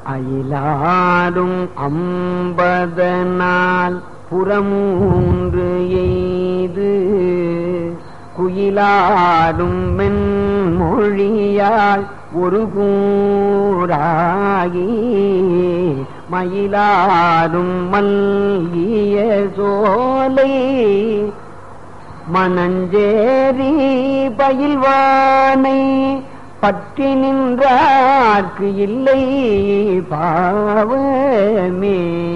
அயிலாரும் அம்பதனால் புறமூன்று எய்து குயிலாடும் மென்மொழியால் ஒரு கூறாகி மயிலாடும் மல்கிய சோலை மனஞ்சேரி பயில்வானை பற்றி நின்றார்க்கு இல்லை பாவமே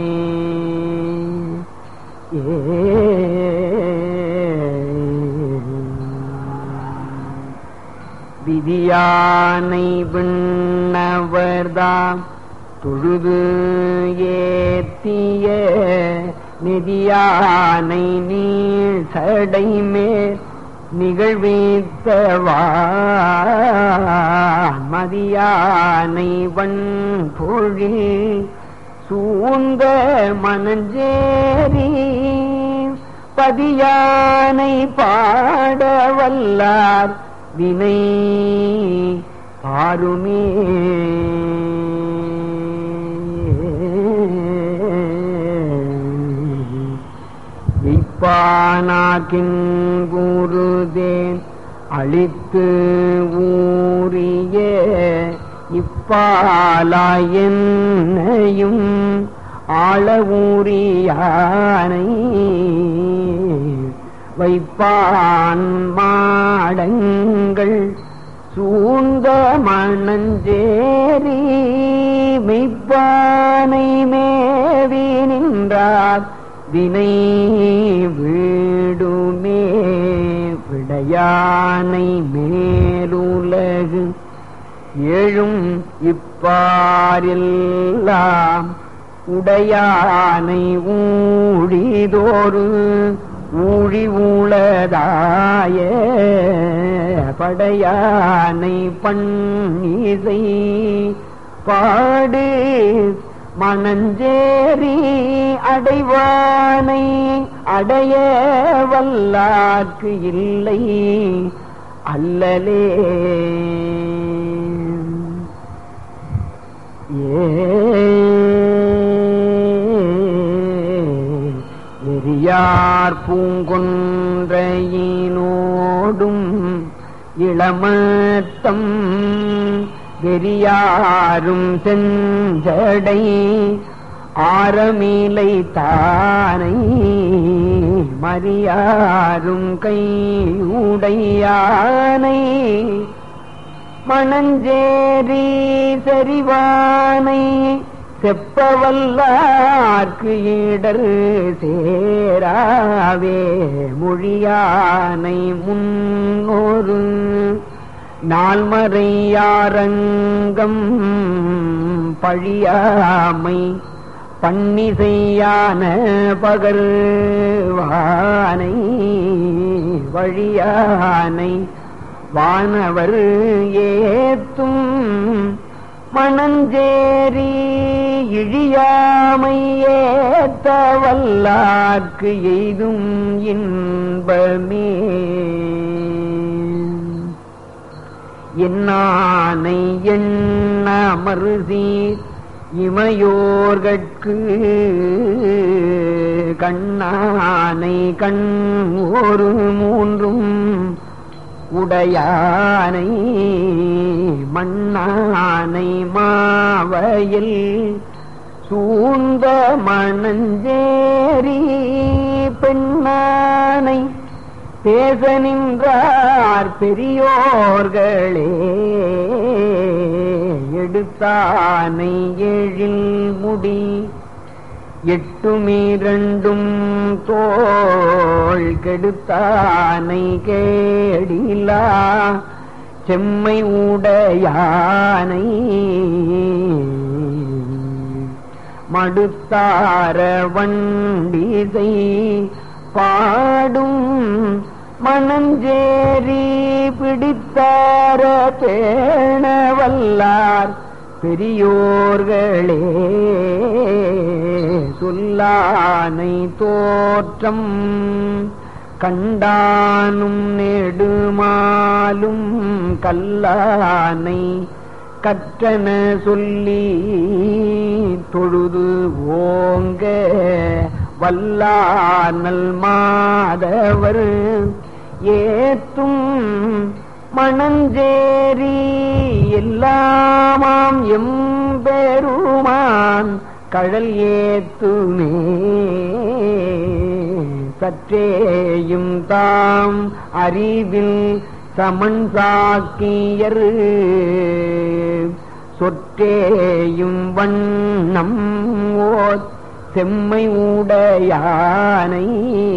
விதியானை விண்ணவர்தாம் தொழுது ஏத்திய நெதியானை நீள் சடை மேல் நிகழ்வித்தவா மதியானை வன்பொழில் சூழ்ந்த மனஞ்சேரி பதியானை பாடவல்லார் வினை பாருமே இப்பானாக்கின் குருதேன் அழித்து ஊறிய இப்பாலாயன்னையும் ஆள ஊறியானை வைப்பான் மாடங்கள் சூழ்ந்த மணஞ்சேரி மெய்ப்பானை மேவி நின்றார் வினை வீடுமே விடையானை மேலுலகு எழும் இப்பாரெல்லாம் உடையானை ஊழிதோறு ஊழி ஊழதாய படையானை பண்ணிசை பாடு மணஞ்சேரி அடைவானை அடைய வல்லார்க்கு இல்லை அல்லலே எரியார் பூங்கொன்றையினோடும் இளமத்தம் வெறியாரும் செஞ்சடை ஆரமீலை தானை மரியாரும் கையுடையானை மணஞ்சேரி செறிவானை செப்பவல்லார்க்கு இடர் சேராவே மொழியானை முன்னோரு நால்மறையாரங்கம் பழியாமை பன்னிசையான பகர்வானை வழியானை வானவர் ஏத்தும் மணஞ்சேரி இழியாமை ஏத்த வல்லார்க்கு எய்தும் இன்பமே என்னானை எண்ண மறுசீர் இமையோர்கட்கு கண்ணானை கண் ஒரு மூன்றும் உடையானை மண்ணானை மாவையில் சூழ்ந்த மணஞ்சேரி பெண்ணானை பேச நின்றார் பெரியோர்களே எடுத்தானை எழில் முடி எட்டுமிரண்டும் தோள் கெடுத்தானை கேடிலா செம்மை உடையானை மடுத்தார வண்டிசை பாடும் மணஞ்சேரி பிடித்தார பேணவல்லார் பெரியோர்களே சொல்லானை தோற்றம் கண்டானும் நெடுமாலும் கல்லானை கற்றன சொல்லி தொழுது ஓங்க வல்லானல் மாதவர் ஏத்தும் மணஞ்சேரி எல்லாமாம் எம்பெருமான் கழல் ஏத்துமே சற்றேயும் தாம் அறிவில் சமன் சாக்கியர் சொற்றேயும் வண்ணம் ஓத் செம்மை உடையானை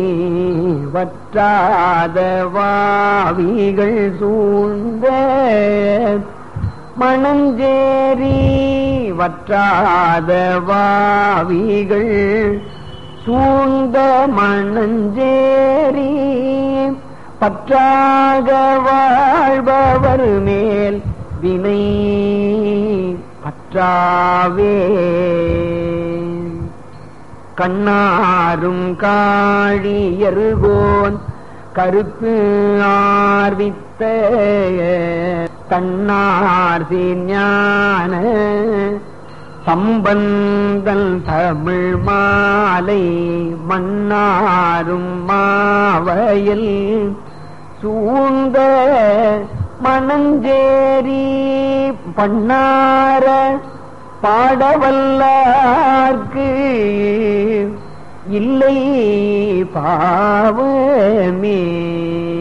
வற்றாத வாவிகள் சூழ்ந்த மணஞ்சேரி வற்றாத வாவிகள் சூழ்ந்த மணஞ்சேரி பற்றாக வாழ்பவர் மேல் வினை பற்றாவே கண்ணாரும் காழியருகோன் கருப்பு ஆர்வித்த தன்னார் ஞான சம்பந்தல் தமிழ் மாலை மன்னாரும் மாவயல் சூழ்ந்த மணஞ்சேரி பண்ணார பாடவல்லார்க்கு இல்லை பாவமே